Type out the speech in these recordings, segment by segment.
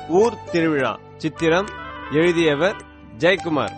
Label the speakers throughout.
Speaker 1: ஊர் திருவிழா சித்திரம் எழுதியவர் ஜெயக்குமார்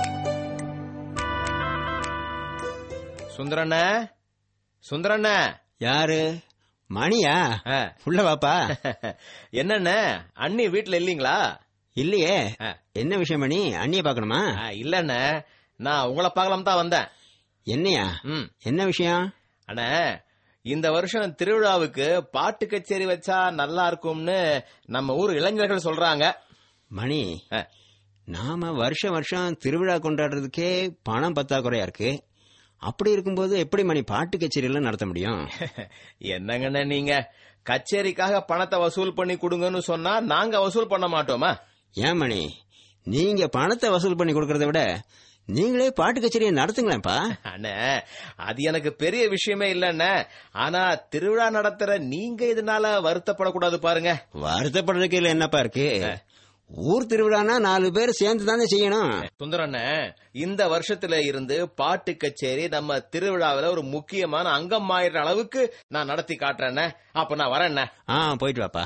Speaker 2: சுந்தரண்ண சுந்தரண்ண
Speaker 3: யாரு மணியா
Speaker 2: ஆ.
Speaker 3: உள்ள வாப்பா
Speaker 2: என்னண்ண அண்ணி வீட்ல இல்லீங்களா
Speaker 3: இல்லையே
Speaker 2: ஆ.
Speaker 3: என்ன விஷயம் மணி அண்ணிய பாக்கணுமா
Speaker 2: ஆ, இல்லண்ண நான் உங்களை பார்க்கலாம் தான் வந்தேன்
Speaker 3: என்னையா
Speaker 2: ம்
Speaker 3: என்ன விஷயம்
Speaker 2: அண்ணா இந்த வருஷம் திருவிழாவுக்கு பாட்டு கச்சேரி வச்சா நல்லா இருக்கும்னு நம்ம ஊர் இளைஞர்கள் சொல்றாங்க
Speaker 3: மணி
Speaker 2: ஆ.
Speaker 3: நாம வருஷம் வருஷம் திருவிழா கொண்டாடுறதுக்கே பணம் பத்தாக்குறையா இருக்கு அப்படி இருக்கும்போது எப்படி மணி பாட்டு கச்சேரி எல்லாம் நடத்த முடியும்
Speaker 2: என்னங்கண்ணே நீங்க கச்சேரிக்காக பணத்தை வசூல் பண்ணி கொடுங்கன்னு சொன்னா நாங்க வசூல் பண்ண மாட்டோமா
Speaker 3: ஏன் மணி நீங்க பணத்தை வசூல் பண்ணி கொடுக்கறத விட நீங்களே பாட்டு கச்சேரியை நடத்துங்களேன்ப்பா
Speaker 2: அண்ணே அது எனக்கு பெரிய விஷயமே இல்லண்ணே ஆனா திருவிழா நடத்துற நீங்க இதனால வருத்தப்படக்கூடாது பாருங்க
Speaker 3: வருத்தப்படுறதுக்கு இல்ல என்னப்பா இருக்கு ஊர் திருவிழானா நாலு பேர் சேர்ந்து தானே செய்யணும்
Speaker 2: சுந்தரண்ணே இந்த வருஷத்துல இருந்து பாட்டு கச்சேரி நம்ம திருவிழாவில ஒரு முக்கியமான அங்கம் ஆயிடுற அளவுக்கு நான் நடத்தி காட்டுறேண்ணே அப்ப நான் வரேண்ணே
Speaker 3: ஆ போயிட்டு வாப்பா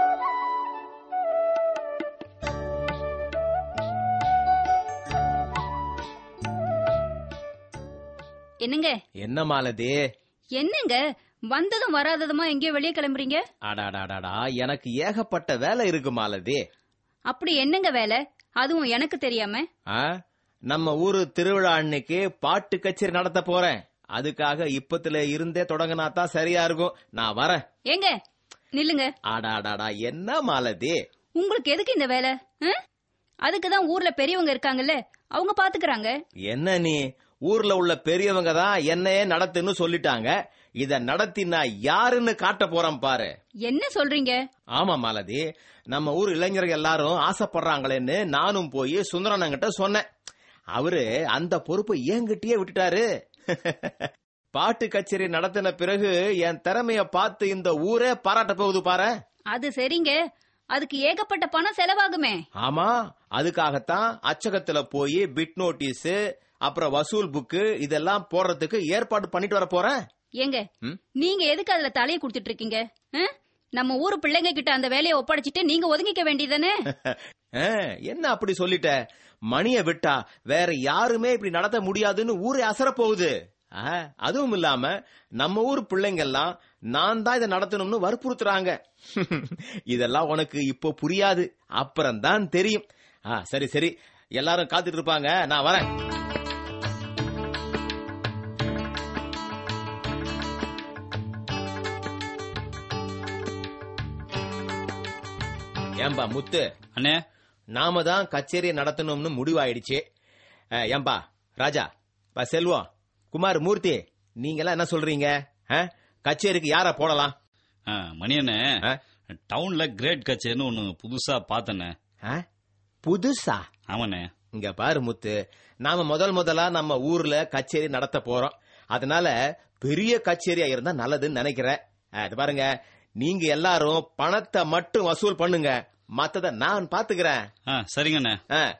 Speaker 4: என்னங்க
Speaker 2: என்ன மாலதி
Speaker 4: என்னங்க வந்ததும் வராததுமா எங்கேயோ வெளியே கிளம்புறீங்க
Speaker 2: அடாடாடாடா எனக்கு ஏகப்பட்ட வேலை இருக்கு மாலதி
Speaker 4: அப்படி என்னங்க வேலை அதுவும் எனக்கு தெரியாம
Speaker 2: ஆ? நம்ம ஊரு திருவிழா அன்னைக்கு பாட்டு கச்சேரி நடத்த போறேன் அதுக்காக இப்பத்துல இருந்தே தொடங்கினா தான் சரியா இருக்கும் நான் வரேன்
Speaker 4: ஏங்க நில்லுங்க
Speaker 2: ஆடாடாடா என்ன மாலதி
Speaker 4: உங்களுக்கு எதுக்கு இந்த வேலை அதுக்கு தான் ஊர்ல பெரியவங்க இருக்காங்கல்ல அவங்க பாத்துக்கறாங்க
Speaker 2: என்ன நீ ஊர்ல உள்ள பெரியவங்க தான் என்னையே நடத்துன்னு சொல்லிட்டாங்க இத நடத்தி நான் யாருன்னு காட்ட போறேன் பாரு
Speaker 4: என்ன சொல்றீங்க
Speaker 2: ஆமா மாலதி நம்ம ஊர் இளைஞர்கள் எல்லாரும் ஆசைப்படுறாங்களேன்னு நானும் போய் சுந்தரனங்கிட்ட சொன்னேன் அவரு அந்த பொறுப்பை என்கிட்டயே விட்டுட்டாரு பாட்டு கச்சேரி நடத்தின பிறகு என் திறமைய பார்த்து இந்த ஊரே பாராட்ட போகுது பாரு
Speaker 4: அது சரிங்க அதுக்கு ஏகப்பட்ட பணம் செலவாகுமே
Speaker 2: ஆமா அதுக்காகத்தான் அச்சகத்துல போய் பிட் நோட்டீஸ் அப்புறம் வசூல் புக்கு இதெல்லாம் போடுறதுக்கு ஏற்பாடு பண்ணிட்டு வர போறேன்
Speaker 4: ஏங்க
Speaker 2: ம்?
Speaker 4: நீங்க எதுக்கு அதுல தலையை கொடுத்துட்டு இருக்கீங்க ஆ? நம்ம ஊரு பிள்ளைங்க கிட்ட அந்த வேலையை ஒப்படைச்சிட்டு நீங்க ஒதுங்கிக்க வேண்டியதானே
Speaker 2: ஆ, என்ன அப்படி சொல்லிட்ட மணிய விட்டா வேற யாருமே இப்படி நடத்த முடியாதுன்னு ஊரே அசர போகுது ஆ, அதுவும் இல்லாம நம்ம ஊர் பிள்ளைங்க எல்லாம் நான் தான் இதை நடத்தணும்னு வற்புறுத்துறாங்க இதெல்லாம் உனக்கு இப்போ புரியாது அப்புறம் தான் தெரியும் ஆ, சரி சரி எல்லாரும் காத்துட்டு இருப்பாங்க நான் வரேன் ஏம்பா முத்து
Speaker 5: அண்ணே
Speaker 2: நாம தான் கச்சேரி நடத்தணும்னு முடிவாயிடுச்சு அஹ், ஏம்பா ராஜா பா செல்வம் குமார் மூர்த்தி நீங்க எல்லாம் என்ன சொல்றீங்க அஹ்? கச்சேரிக்கு யார போடலாம்
Speaker 5: ஆ, மணி அண்ணே
Speaker 2: ஆ?
Speaker 5: டவுன்ல கிரேட் கச்சேரின்னு ஒன்னு புதுசா பார்த்தனே
Speaker 2: அஹ்? புதுசா
Speaker 5: ஆமாண்ணே
Speaker 2: இங்க பாரு முத்து நாம முதல் முதலா நம்ம ஊர்ல கச்சேரி நடத்த போறோம் அதனால பெரிய கச்சேரியா இருந்தா நல்லதுன்னு நினைக்கிறேன் அஹ், இது பாருங்க நீங்க எல்லாரும் பணத்தை மட்டும் வசூல் பண்ணுங்க மத்தத நான் பாத்துக்கிறேன்
Speaker 5: ஆ சரிங்கண்ணே
Speaker 2: அஹ்.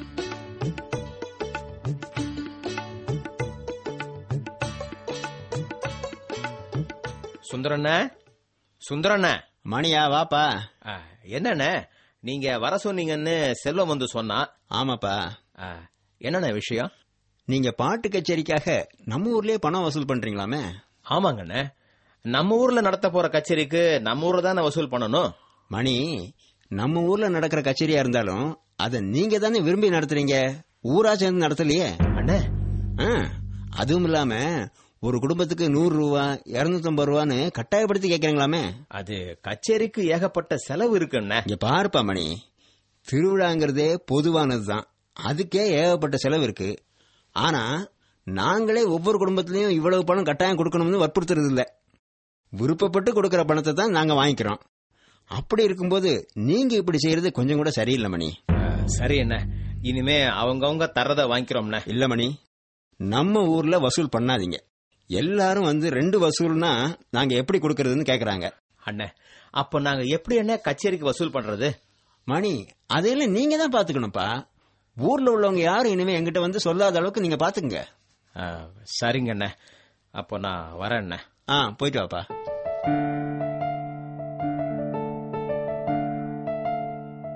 Speaker 2: சுந்தரண்ண சுந்தரண்ண
Speaker 3: மணியா வாப்பா
Speaker 2: ஆ, என்னண்ணே நீங்க வர சொன்னீங்கன்னு செல்வம் வந்து சொன்னா
Speaker 3: ஆமாப்பா
Speaker 2: ஆ, என்னண்ணே விஷயம்
Speaker 3: நீங்க பாட்டு கச்சேரிக்காக நம்ம ஊர்லயே பணம் வசூல் பண்றீங்களாமே
Speaker 2: ஆமாங்கண்ணே நம்ம ஊர்ல நடத்த போற கச்சேரிக்கு நம்ம ஊர்ல தானே வசூல் பண்ணணும்
Speaker 3: மணி நம்ம ஊர்ல நடக்கிற கச்சேரியா இருந்தாலும் அத நீங்க தானே விரும்பி நடத்துறீங்க ஊரா சேர்ந்து நடத்தலையே
Speaker 2: அண்ணே
Speaker 3: ஆ, அதுவும் இல்லாம ஒரு குடும்பத்துக்கு நூறு ரூபா இருநூத்தம்பது ரூபான்னு கட்டாயப்படுத்தி கேக்குறீங்களாமே
Speaker 2: அது கச்சேரிக்கு ஏகப்பட்ட செலவு இருக்குண்ணே
Speaker 3: இங்க பாருப்பா மணி திருவிழாங்கிறதே பொதுவானதுதான் அதுக்கே ஏகப்பட்ட செலவு இருக்கு ஆனா நாங்களே ஒவ்வொரு குடும்பத்திலயும் இவ்வளவு பணம் கட்டாயம் கொடுக்கணும்னு வற்புறுத்துறது இல்ல விருப்பப்பட்டு கொடுக்கற பணத்தை தான் நாங்க வாங்கிக்கிறோம் அப்படி இருக்கும்போது நீங்க இப்படி செய்யறது கொஞ்சம் கூட சரியில்லை மணி
Speaker 2: ஆ, சரி அண்ணே இனிமே அவங்கவங்க தர்றத வாங்கிக்கிறோம்ண்ணே
Speaker 3: இல்ல மணி நம்ம ஊர்ல வசூல் பண்ணாதீங்க எல்லாரும் வந்து ரெண்டு வசூல்னா நாங்க எப்படி கொடுக்கறதுன்னு கேக்குறாங்க
Speaker 2: அண்ணே அப்ப நாங்க எப்படி என்ன கச்சேரிக்கு வசூல் பண்றது
Speaker 3: மணி அதையெல்லாம் நீங்க தான் பாத்துக்கணும்ப்பா ஊர்ல உள்ளவங்க யாரும் இனிமே எங்கிட்ட வந்து சொல்லாத அளவுக்கு நீங்க பாத்துக்கங்க
Speaker 2: ஆ, சரிங்க அண்ணே அப்போ நான் வரேன் அண்ணே
Speaker 3: ஆ போயிட்டு வாப்பா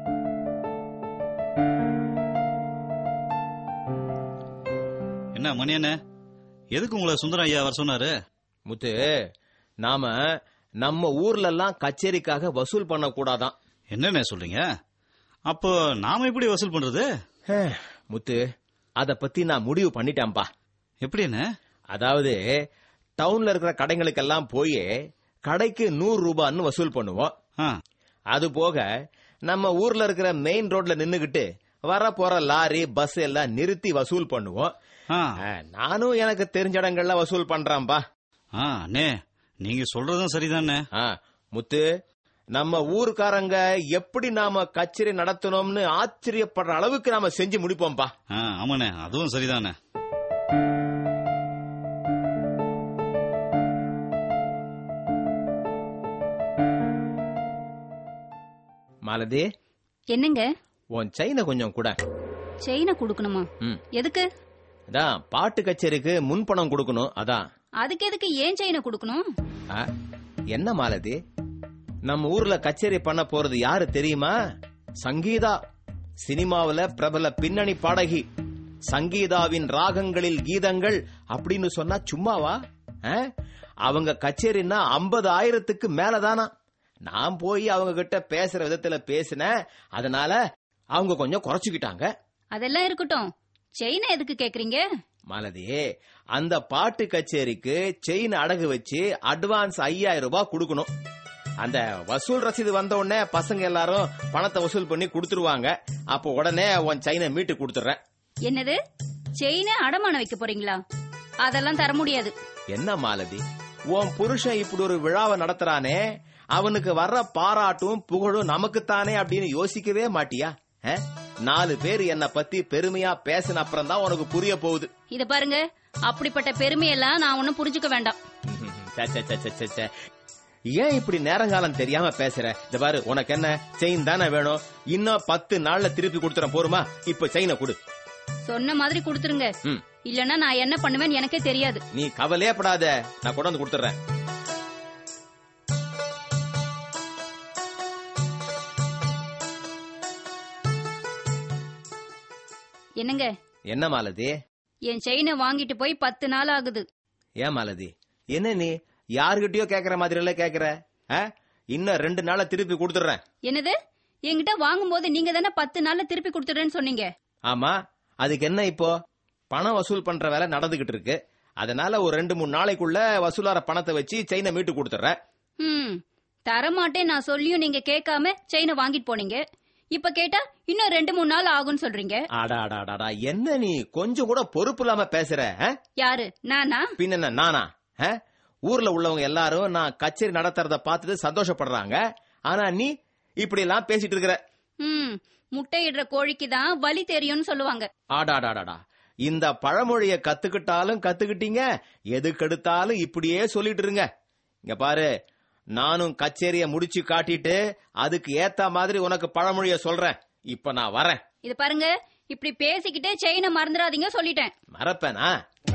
Speaker 5: என்ன மணி அண்ணே எதுக்கு உங்களை சுந்தரம் ஐயா வர சொன்னாரு
Speaker 2: முத்து நாம நம்ம ஊர்ல எல்லாம் கச்சேரிக்காக வசூல் பண்ண கூடாதான்
Speaker 5: என்னண்ணே சொல்றீங்க அப்போ நாம எப்படி வசூல் பண்றது
Speaker 2: முத்து அத பத்தி நான் முடிவு பண்ணிட்டேன்பா
Speaker 5: எப்படி என்ன
Speaker 2: அதாவது டவுன்ல இருக்கிற கடைங்களுக்கெல்லாம் போய் கடைக்கு நூறு ரூபான்னு வசூல் பண்ணுவோம்
Speaker 5: ஆ
Speaker 2: அது போக நம்ம ஊர்ல இருக்கிற மெயின் ரோட்ல நின்னுகிட்டு வர போற லாரி பஸ் எல்லாம் நிறுத்தி வசூல் பண்ணுவோம்
Speaker 5: ஆ
Speaker 2: ஆ, நானும் எனக்கு தெரிஞ்ச இடங்கள்ல வசூல் பண்றேன்பா
Speaker 5: ஆ அண்ணே நீங்க சொல்றதும் சரிதானே
Speaker 2: ஆ, முத்து நம்ம ஊர்க்காரங்க எப்படி நாம கச்சேரி நடத்தணும்னு ஆச்சரியப்படுற அளவுக்கு நாம செஞ்சு முடிப்போம்பா
Speaker 5: ஆ ஆமாண்ணே அதுவும் சரிதானே
Speaker 2: மாலதி
Speaker 4: என்னங்க
Speaker 2: உன் செயினை கொஞ்சம் கூட
Speaker 4: செயினை கொடுக்கணுமா
Speaker 2: ம்.
Speaker 4: எதுக்கு
Speaker 2: அதான் பாட்டு கச்சேரிக்கு முன்பணம் கொடுக்கணும் அதான்
Speaker 4: அதுக்கு எதுக்கு ஏன் செயினை கொடுக்கணும்
Speaker 2: ஆ, என்ன மாலதி நம்ம ஊர்ல கச்சேரி பண்ண போறது யாரு தெரியுமா சங்கீதா சினிமாவுல பிரபல பின்னணி பாடகி சங்கீதாவின் ராகங்களில் கீதங்கள் அப்படின்னு சொன்னா சும்மாவா ஆ? அவங்க கச்சேரின்னா ஐம்பது ஆயிரத்துக்கு மேலதானா நான் போய் அவங்க கிட்ட பேசுற விதத்துல பேசினேன் அதனால அவங்க கொஞ்சம் குறைச்சுக்கிட்டாங்க
Speaker 4: அதெல்லாம் இருக்கட்டும் செயினை எதுக்கு கேக்குறீங்க
Speaker 2: மாலதி அந்த பாட்டு கச்சேரிக்கு செயின் அடகு வச்சு அட்வான்ஸ் ஐயாயிரம் ரூபாய் கொடுக்கணும் அந்த வசூல் ரசீது வந்த உடனே பசங்க எல்லாரும் பணத்தை வசூல் பண்ணி கொடுத்துருவாங்க அப்போ உடனே உன் செயினை மீட்டு கொடுத்துறேன்
Speaker 4: என்னது செயினை அடமானம் வைக்க போறீங்களா அதெல்லாம் தர முடியாது
Speaker 2: என்ன மாலதி உன் புருஷன் இப்படி ஒரு விழாவை நடத்துறானே அவனுக்கு வர்ற பாராட்டும் புகழும் நமக்குத்தானே அப்படின்னு யோசிக்கவே மாட்டியா ஆ? நாலு பேர் என்ன பத்தி பெருமையா பேசின அப்புறம் தான் உனக்கு புரிய போகுது
Speaker 4: இத பாருங்க அப்படிப்பட்ட பெருமையெல்லாம் நான் ஒன்னும் புரிஞ்சுக்க வேண்டாம்
Speaker 2: சே, சே, சே, சே, சே, சே. ஏன் இப்படி நேரங்காலம் தெரியாம பேசுற இந்த பாரு உனக்கு என்ன செயின் தானே வேணும் இன்னும் பத்து நாள்ல திருப்பி கொடுத்துறேன் போருமா இப்ப செயினை கொடு
Speaker 4: சொன்ன மாதிரி கொடுத்துருங்க
Speaker 2: ம்.
Speaker 4: இல்லனா நான் என்ன பண்ணுவேன்னு எனக்கே தெரியாது
Speaker 2: நீ கவலையே படாத நான் கொண்டு வந்து கொடுத்துறேன்
Speaker 4: என்னங்க
Speaker 2: என்ன மாலதி
Speaker 4: என் செயினை வாங்கிட்டு போய் பத்து நாள் ஆகுது
Speaker 2: ஏன் மாலதி என்ன நீ யாருகிட்டயோ கேக்குற மாதிரி எல்லாம் கேக்குற ஆ? இன்னும் ரெண்டு நாள்ல திருப்பி கொடுத்துறேன்
Speaker 4: என்னது என்கிட்ட வாங்கும்போது நீங்க தானே பத்து நாள்ல திருப்பி கொடுத்துடுறேன்னு சொன்னீங்க
Speaker 2: ஆமா அதுக்கு என்ன இப்போ பணம் வசூல் பண்ற வேலை நடந்துகிட்டு இருக்கு அதனால ஒரு ரெண்டு மூணு நாளைக்குள்ள வசூலார பணத்தை வச்சு செயினை மீட்டு கொடுத்துறேன்
Speaker 4: ம் தரமாட்டேன் நான் சொல்லியும் நீங்க கேட்காம செயினை வாங்கிட்டு போனீங்க இப்ப கேட்டா இன்னும் ரெண்டு மூணு நாள் ஆகும்னு சொல்றீங்க
Speaker 2: அடாடாடாடா என்ன நீ கொஞ்சம் கூட பொறுப்பு இல்லாம பேசுற ஆ?
Speaker 4: யாரு நானா
Speaker 2: பின்ன என்ன நானா ஆ? ஊர்ல உள்ளவங்க எல்லாரும் நான் கச்சேரி நடத்துறத பார்த்துட்டு சந்தோஷப்படுறாங்க ஆனா நீ இப்படி எல்லாம் பேசிட்டு இருக்கிற
Speaker 4: ம் முட்டையிடுற கோழிக்கு தான் வலி தெரியும்னு சொல்லுவாங்க
Speaker 2: ஆடாடாடாடா இந்த பழமொழிய கத்துக்கிட்டாலும் கத்துக்கிட்டீங்க எதுக்கெடுத்தாலும் இப்படியே சொல்லிட்டு இருங்க இங்க பாரு நானும் கச்சேரிய முடிச்சு காட்டிட்டு அதுக்கு ஏத்த மாதிரி உனக்கு பழமொழிய சொல்றேன் இப்ப நான் வரேன்
Speaker 4: இது பாருங்க இப்படி பேசிக்கிட்டே செயினை மறந்துடாதீங்க சொல்லிட்டேன்
Speaker 2: மறப்பேனா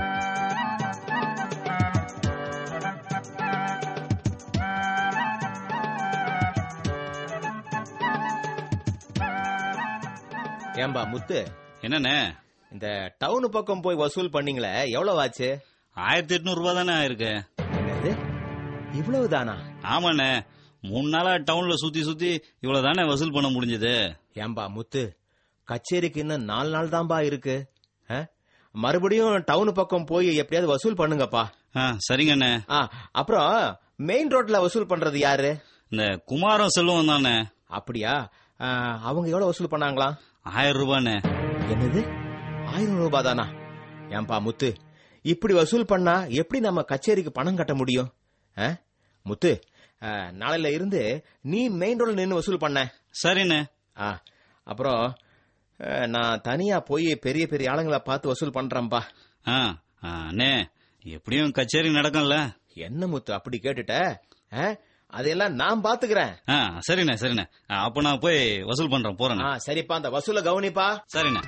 Speaker 2: ஏம்பா முத்து
Speaker 5: என்னண்ணே
Speaker 2: இந்த டவுன் பக்கம் போய் வசூல் பண்ணீங்களே எவ்வளவு ஆச்சு
Speaker 5: ஆயிரத்தி எட்நூறு ரூபாய் தானே இருக்கு
Speaker 2: என்னது இவ்வளவுதானா
Speaker 5: ஆமாண்ணே மூணு நாளா டவுன்ல சுத்தி சுத்தி இவ்வளவு தானே வசூல் பண்ண முடிஞ்சது
Speaker 2: ஏம்பா முத்து கச்சேரிக்கு இன்னும் நாலு நாள் தான்பா இருக்கு ஆ? மறுபடியும் டவுன் பக்கம் போய் எப்படியாவது வசூல் பண்ணுங்கப்பா
Speaker 5: ஆ சரிங்கண்ணே
Speaker 2: ஆ, அப்புறம் மெயின் ரோட்ல வசூல் பண்றது யாரு
Speaker 5: இந்த குமாரம் செல்வம் தானே
Speaker 2: அப்படியா ஆ, அவங்க எவ்வளவு வசூல் பண்ணாங்களாம்
Speaker 5: ஆயிரம் ரூபாண்ணே
Speaker 2: என்னது ஆயிரம் ரூபாய் தானா ஏன்பா முத்து இப்படி வசூல் பண்ணா எப்படி நம்ம கச்சேரிக்கு பணம் கட்ட முடியும் ஆ? முத்து ஆ, நாளையில இருந்து நீ மெயின் ரோட்ல நின்னு வசூல் பண்ண
Speaker 5: சரிண்ணே
Speaker 2: ஆ, அப்புறம் ஆ, நான் தனியா போய் பெரிய பெரிய ஆளுங்களை பார்த்து வசூல் பண்றேன்பா
Speaker 5: ஆ ஆ, அண்ணே எப்படியும் கச்சேரி நடக்கும்ல
Speaker 2: என்ன முத்து அப்படி கேட்டுட்ட ஆ? அதையெல்லாம் நான் பாத்துக்கிறேன்
Speaker 5: ஆ சரிண்ணே சரிண்ணே ஆ, அப்ப நான் போய் வசூல் பண்றேன் போறேண்ணே
Speaker 2: ஆ, சரிப்பா அந்த வசூல கவனிப்பா
Speaker 5: சரிண்ணே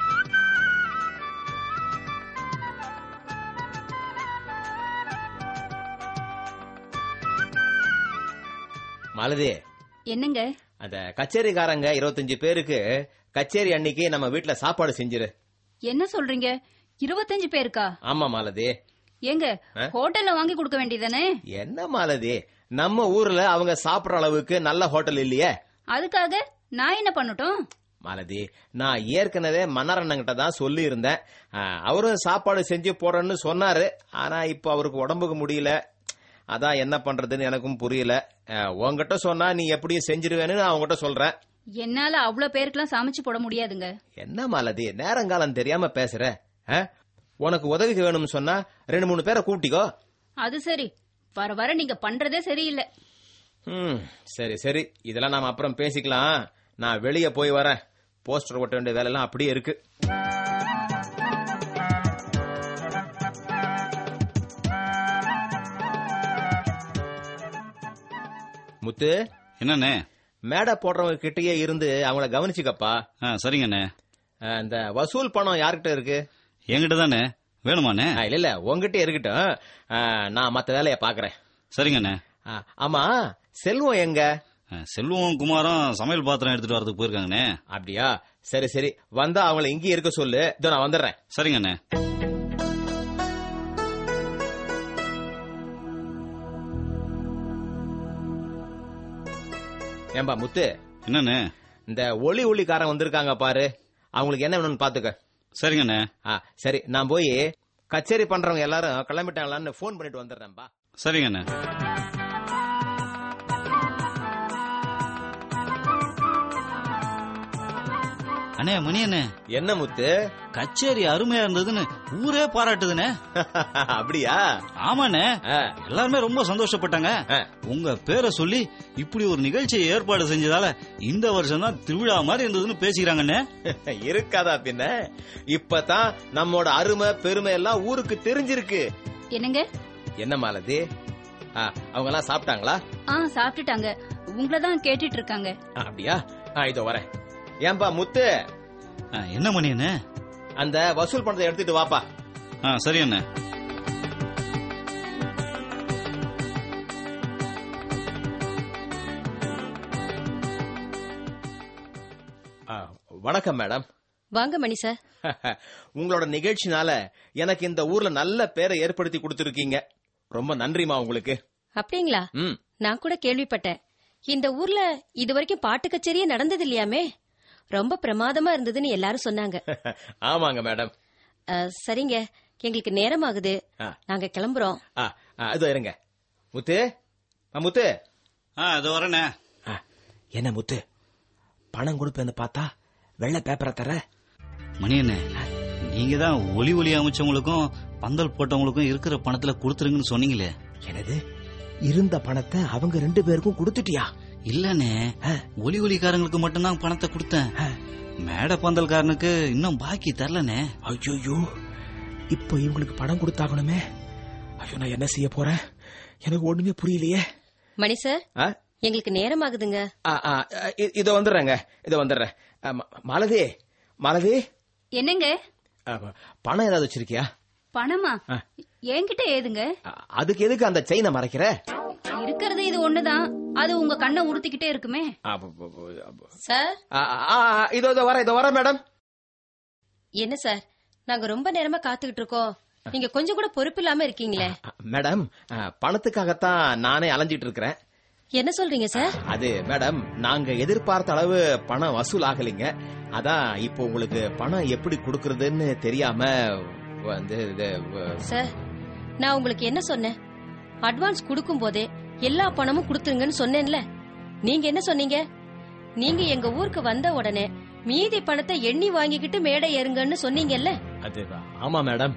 Speaker 2: மாலதி
Speaker 4: என்னங்க
Speaker 2: அந்த கச்சேரிக்காரங்க இருபத்தஞ்சு பேருக்கு கச்சேரி அன்னைக்கு நம்ம வீட்ல சாப்பாடு செஞ்சிரு
Speaker 4: என்ன சொல்றீங்க இருபத்தஞ்சு பேருக்கா
Speaker 2: ஆமா மாலதி
Speaker 4: ஏங்க
Speaker 2: ஆ?
Speaker 4: ஹோட்டல்ல வாங்கி கொடுக்க வேண்டியதானே
Speaker 2: என்ன மாலதி நம்ம ஊர்ல அவங்க சாப்பிடுற அளவுக்கு நல்ல ஹோட்டல் இல்லையே
Speaker 4: அதுக்காக நான் என்ன பண்ணட்டும்
Speaker 2: மாலதி நான் ஏற்கனவே மன்னரண்ணங்கிட்ட தான் சொல்லி இருந்தேன் அவரும் சாப்பாடு செஞ்சு போறேன்னு சொன்னாரு ஆனா இப்ப அவருக்கு உடம்புக்கு முடியல அதான் என்ன பண்றதுன்னு எனக்கும் புரியல அஹ், உன்கிட்ட சொன்னா நீ எப்படியும் செஞ்சிருவேன்னு நான் உங்ககிட்ட சொல்றேன்
Speaker 4: என்னால அவ்வளவு பேருக்குலாம் சமைச்சு போட முடியாதுங்க
Speaker 2: என்ன மாலதி நேரங்காலம் தெரியாம பேசுற அஹ்? உனக்கு உதவிக்கு வேணும்னு சொன்னா ரெண்டு மூணு பேரை கூட்டிக்கோ
Speaker 4: அது சரி வர வர நீங்க பண்றதே சரியில்லை
Speaker 2: ம் சரி சரி இதெல்லாம் நாம அப்புறம் பேசிக்கலாம் நான் வெளியே போய் வரேன் போஸ்டர் ஒட்ட வேண்டிய வேலையெல்லாம் அப்படியே இருக்கு முத்து
Speaker 5: என்னண்ணே
Speaker 2: மேடை போடுறவங்க கிட்டயே இருந்து அவங்கள கவனிச்சுக்கப்பா
Speaker 5: ஆ சரிங்கண்ணே
Speaker 2: அஹ், இந்த வசூல் பணம் யார்கிட்ட இருக்கு
Speaker 5: என்கிட்ட தானே வேணுமாண்ணே
Speaker 2: அஹ், இல்ல இல்ல உங்ககிட்ட இருக்கட்டும் அஹ், நான் மத்த வேலையை பாக்குறேன்
Speaker 5: சரிங்கண்ணே
Speaker 2: அஹ், ஆமா செல்வம் எங்க
Speaker 5: ஆ, செல்வம் குமாரும் சமையல் பாத்திரம் எடுத்துட்டு வரதுக்கு போயிருக்காங்கண்ணே
Speaker 2: அப்படியா சரி சரி வந்தா அவங்கள இங்கேயே இருக்க சொல்லு இதோ நான் வந்துடுறேன்
Speaker 5: சரிங்கண்ணே
Speaker 2: ஏம்பா முத்து
Speaker 5: என்னண்ணே
Speaker 2: இந்த ஒளி ஒளிக்காரன் வந்திருக்காங்க பாரு அவங்களுக்கு என்ன வேணும்னு பாத்துக்க
Speaker 5: சரிங்கண்ணே
Speaker 2: ஆ சரி நான் போய் கச்சேரி பண்றவங்க எல்லாரும் கிளம்பிட்டாங்களான்னு ஃபோன் பண்ணிட்டு வந்துடுறேன்பா
Speaker 5: சரிங்கண்ணே அண்ணே மணி அண்ணே
Speaker 2: என்ன முத்து
Speaker 5: கச்சேரி அருமையா இருந்ததுன்னு ஊரே பாராட்டுதுண்ணே
Speaker 2: அப்படியா
Speaker 5: ஆமாண்ணே
Speaker 2: ஆ,
Speaker 5: எல்லாருமே ரொம்ப சந்தோஷப்பட்டாங்க
Speaker 2: ஆ.
Speaker 5: உங்க பேரை சொல்லி இப்படி ஒரு நிகழ்ச்சியை ஏற்பாடு செஞ்சதால இந்த வருஷம் தான் திருவிழா மாதிரி இருந்ததுன்னு பேசிக்கிறாங்கண்ணே
Speaker 2: இருக்காதா பின்ன இப்பதான் நம்மோட அருமை பெருமை எல்லாம் ஊருக்கு தெரிஞ்சிருக்கு
Speaker 4: என்னங்க
Speaker 2: என்ன மாலதி ஆ, அவங்க எல்லாம் சாப்பிட்டாங்களா
Speaker 4: ஆ சாப்பிட்டுட்டாங்க உங்களை தான் கேட்டுட்டு இருக்காங்க
Speaker 2: ஆ, அப்படியா ஆ, இதோ வரேன் ஏன்பா முத்து
Speaker 5: ஆ, என்ன மணி அண்ணே
Speaker 2: அந்த வசூல் பணத்தை எடுத்துட்டு வாப்பா
Speaker 5: ஆ சரி அண்ணே
Speaker 2: ஆ, வணக்கம் மேடம்
Speaker 6: வாங்க மணி சார்
Speaker 2: உங்களோட நிகழ்ச்சினால எனக்கு இந்த ஊர்ல நல்ல பேரை ஏற்படுத்தி கொடுத்திருக்கீங்க ரொம்ப நன்றிமா உங்களுக்கு
Speaker 6: அப்படிங்களா
Speaker 2: ம்
Speaker 6: நான் கூட கேள்விப்பட்டேன் இந்த ஊர்ல இது வரைக்கும் பாட்டு கச்சேரியே நடந்தது இல்லையாமே ரொம்ப பிரமாதமா இருந்ததுன்னு எல்லாரும் சொன்னாங்க
Speaker 2: ஆமாங்க மேடம்
Speaker 6: அஹ், சரிங்க எங்களுக்கு நேரம் ஆகுது
Speaker 2: ஆ.
Speaker 6: நாங்க கிளம்புறோம்
Speaker 2: ஆ, ஆ, இதோ இருங்க முத்து ஆ, முத்து
Speaker 5: ஆ இது வரேண்ணே
Speaker 2: ஆ, என்ன முத்து பணம் கொடுப்பேன்னு பார்த்தா வெள்ளை பேப்பரை தர
Speaker 5: மணி அண்ணே நீங்க தான் ஒலி ஒலி அமைச்சவங்களுக்கும் பந்தல் போட்டவங்களுக்கும் இருக்கிற பணத்துல கொடுத்துருங்கன்னு சொன்னீங்களே
Speaker 2: எனது இருந்த பணத்தை அவங்க ரெண்டு பேருக்கும் கொடுத்துட்டியா
Speaker 5: இல்லண்ணே ஒலி ஒலிக்காரங்களுக்கு மட்டும்தான் பணத்தை கொடுத்தேன் மேடை பந்தல்காரனுக்கு இன்னும் பாக்கி தரலண்ணே
Speaker 2: ஐயோ இப்போ இவங்களுக்கு பணம் கொடுத்தாகணுமே ஐயோ நான் என்ன செய்ய போறேன் எனக்கு ஒண்ணுமே புரியலையே
Speaker 6: மணி சார்
Speaker 2: ஆ?
Speaker 6: எங்களுக்கு நேரம் ஆகுதுங்க
Speaker 2: ஆ, ஆ, இ- இதோ வந்துடுறேங்க இதோ வந்துடுறேன் ஆ, ம- மாலதி மாலதி
Speaker 4: என்னங்க
Speaker 2: ஆ, பணம் ஏதாவது வச்சிருக்கியா
Speaker 4: பணமா
Speaker 2: ஆ.
Speaker 4: என்கிட்ட ஏதுங்க
Speaker 2: ஆ, அதுக்கு எதுக்கு அந்த செயினை மறைக்கிற
Speaker 4: இருக்கிறது இது ஒண்ணுதான் அது உங்க கண்ணை உறுத்திக்கிட்டே இருக்குமே
Speaker 2: ஆ, ப- ப- ப- ப-
Speaker 6: சார்
Speaker 2: ஆ, ஆ, ஆ, இதோ இதோ வரேன் இதோ வரேன் மேடம்
Speaker 6: என்ன சார் நாங்க ரொம்ப நேரமா காத்துக்கிட்டு இருக்கோம் நீங்க கொஞ்சம் கூட பொறுப்பு இல்லாம இருக்கீங்களே
Speaker 2: ஆ, மேடம் ஆ, பணத்துக்காகத்தான் நானே அலைஞ்சிட்டு இருக்கிறேன்
Speaker 6: என்ன சொல்றீங்க சார்
Speaker 2: அது மேடம் நாங்க எதிர்பார்த்த அளவு பணம் வசூல் ஆகலைங்க அதான் இப்போ உங்களுக்கு பணம் எப்படி கொடுக்கறதுன்னு தெரியாம வந்து இது, வ-
Speaker 6: சார் நான் உங்களுக்கு என்ன சொன்னேன் அட்வான்ஸ் கொடுக்கும் போதே எல்லா பணமும் கொடுத்துருங்கன்னு சொன்னேன்ல நீங்க என்ன சொன்னீங்க நீங்க எங்க ஊருக்கு வந்த உடனே மீதி பணத்தை எண்ணி வாங்கிக்கிட்டு மேடை ஏறுங்கன்னு சொன்னீங்கல்ல
Speaker 2: அது ஆமா மேடம்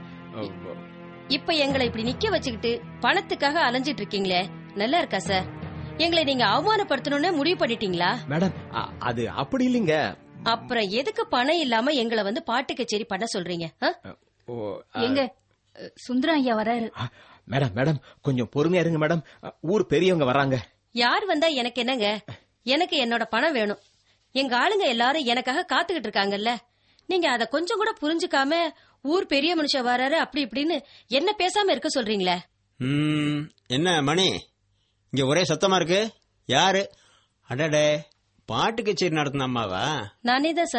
Speaker 6: இப்ப எங்களை இப்படி நிக்க வச்சுக்கிட்டு பணத்துக்காக அலைஞ்சிட்டு இருக்கீங்களே நல்லா இருக்கா சார் எங்களை நீங்க அவமானப்படுத்தணும்னு முடிவு பண்ணிட்டீங்களா
Speaker 2: மேடம் அ- அது அப்படி இல்லைங்க
Speaker 6: அப்புறம் எதுக்கு பணம் இல்லாம எங்களை வந்து பாட்டு கச்சேரி பண்ண சொல்றீங்க ஆ?
Speaker 2: ஓ,
Speaker 4: எங்க அஹ், சுந்தரம் ஐயா வராரு
Speaker 2: அ, மேடம் மேடம் கொஞ்சம் பொறுமையா இருங்க மேடம் அ, ஊர் பெரியவங்க வராங்க
Speaker 6: யார் வந்தா எனக்கு என்னங்க எனக்கு என்னோட பணம் வேணும் எங்க ஆளுங்க எல்லாரும் எனக்காக காத்துக்கிட்டு இருக்காங்கல்ல நீங்க அத கொஞ்சம் கூட புரிஞ்சுக்காம ஊர் பெரிய மனுஷன் வராரு அப்படி இப்படின்னு என்ன பேசாம இருக்க சொல்றீங்களே
Speaker 3: ம், என்ன மணி இங்க ஒரே சத்தமா இருக்கு யாரு அடடே பாட்டு கச்சேரி நடத்தின அம்மாவா
Speaker 6: நானே தான் சார்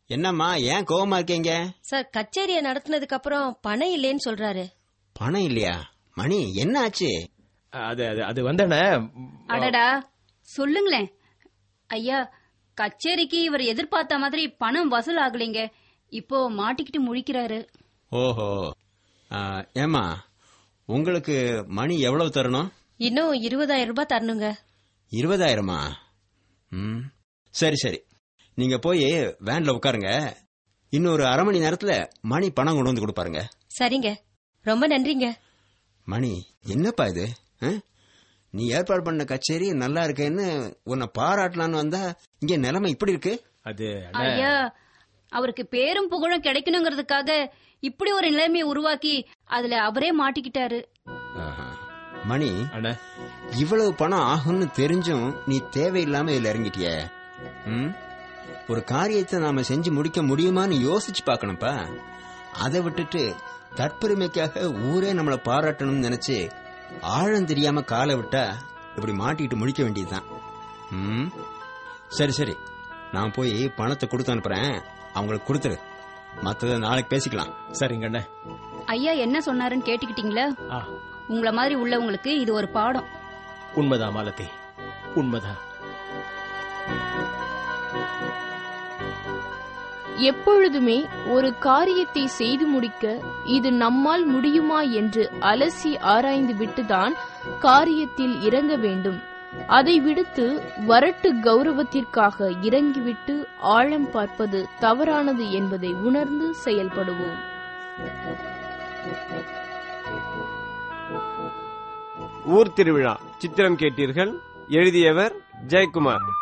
Speaker 3: என்னம்மா ஏன் கோவமா இருக்கீங்க
Speaker 6: சார் கச்சேரியை நடத்தினதுக்கு அப்புறம் பணம் இல்லைன்னு சொல்றாரு
Speaker 3: பணம் இல்லையா மணி என்ன ஆச்சு
Speaker 2: அது அது அது வந்தன
Speaker 4: அடடா சொல்லுங்களேன் ஐயா கச்சேரிக்கு இவர் எதிர்பார்த்த மாதிரி பணம் வசூல் ஆகலைங்க இப்போ மாட்டிக்கிட்டு முழிக்கிறாரு
Speaker 3: ஓஹோ ஆ, ஏம்மா உங்களுக்கு மணி எவ்வளவு தரணும்
Speaker 6: இன்னும் இருபதாயிரம் ரூபாய் தரணுங்க
Speaker 3: இருபதாயிரமா ம் சரி சரி நீங்க போய் வேன்ல உட்காருங்க இன்னொரு அரை மணி நேரத்துல மணி பணம் கொண்டு வந்து கொடுப்பாருங்க
Speaker 6: சரிங்க ரொம்ப நன்றிங்க
Speaker 3: மணி என்னப்பா இது ஆ? நீ ஏற்பாடு பண்ண கச்சேரி நல்லா இருக்கேன்னு உன்னை பாராட்டலான்னு வந்தா இங்க நிலைமை இப்படி இருக்கு
Speaker 2: அது
Speaker 4: ஐயா அவருக்கு பேரும் புகழும் கிடைக்கணுங்கிறதுக்காக இப்படி ஒரு நிலைமையை உருவாக்கி அதுல அவரே மாட்டிக்கிட்டாரு
Speaker 3: ஆஹா. மணி
Speaker 2: அண்ணா
Speaker 3: இவ்வளவு பணம் ஆகும்னு தெரிஞ்சும் நீ தேவையில்லாம இதுல இறங்கிட்டிய ம்? ஒரு காரியத்தை நாம செஞ்சு முடிக்க முடியுமான்னு யோசிச்சு பார்க்கணும்ப்பா அதை விட்டுட்டு தற்பெருமைக்காக ஊரே நம்மள பாராட்டணும்னு நினைச்சு ஆழம் தெரியாம காலை விட்டா இப்படி மாட்டிக்கிட்டு முடிக்க வேண்டியதுதான் ம்? சரி சரி நான் போய் பணத்தை கொடுத்து அனுப்புறேன் அவங்களுக்கு கொடுத்துரு மத்தத நாளைக்கு பேசிக்கலாம்
Speaker 2: சரிங்க அண்ணா
Speaker 4: ஐயா என்ன சொன்னாருன்னு கேட்டுக்கிட்டீங்களா
Speaker 2: ஆ
Speaker 4: உங்கள மாதிரி உள்ளவங்களுக்கு இது ஒரு பாடம்
Speaker 2: உண்மைதான் மாலதி உண்மைதான்
Speaker 7: எப்பொழுதுமே ஒரு காரியத்தை செய்து முடிக்க இது நம்மால் முடியுமா என்று அலசி ஆராய்ந்து விட்டுதான் காரியத்தில் இறங்க வேண்டும் அதை விடுத்து வரட்டு கௌரவத்திற்காக இறங்கிவிட்டு ஆழம் பார்ப்பது தவறானது என்பதை உணர்ந்து செயல்படுவோம்
Speaker 1: ஊர் திருவிழா சித்திரம் கேட்டீர்கள் எழுதியவர் ஜெயக்குமார்